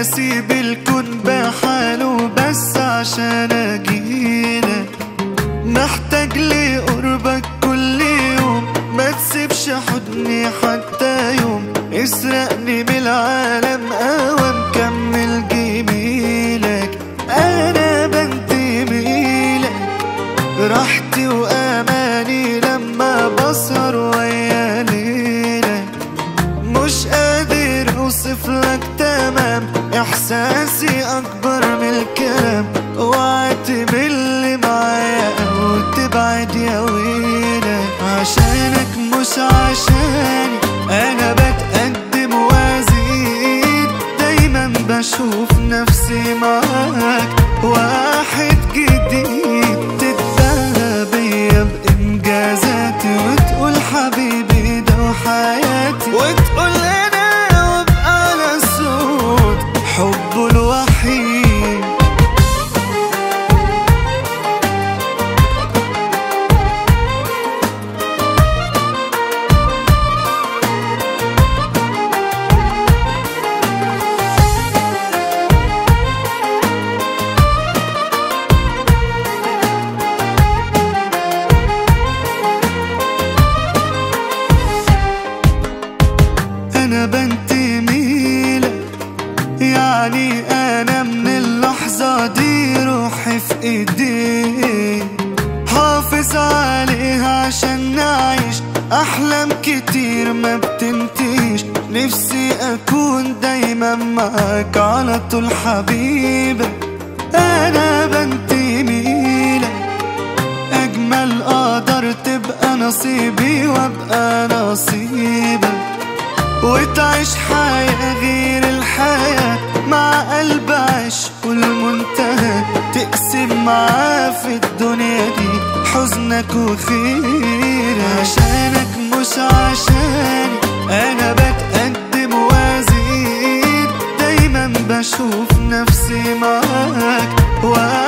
اسيب الكون بحاله بس عشان اجيلك محتاج لقربك كل يوم ما تسيبش حضني حتى يوم اسرقني بالعالم اوام كمل جميلك انا بنتمي لك راحتي واماني لما بسهر ويا ليلك مش قادر اوصف لك تمام احساسي اكبر من الكلام اوعى تمل معايا او تبعد يا ويلك عشانك مش عشاني انا بتقدم وازيد دايما بشوف نفسي معاك واحد جديد تتباهى بيا بانجازاتي وتقول حبيبي ده وحياتي وتقول انا وابقى على الصوت حبه الوحيد انا بنتمي لك يعني انا من اللحظة دي روحي في ايديك حافظ عليها عشان نعيش احلام كتير ما بتنتهيش نفسي اكون دايما معاك على طول حبيبي انا بنتمي لك اجمل قدر تبقى نصيبي وابقى نصيبك وتعيش حياة غير الحياة مع قلب عشق المنتهى تقسم معاه في الدنيا دي حزنك وخير عشانك مش عشاني انا بتقدم وازيد دايما بشوف نفسي معاك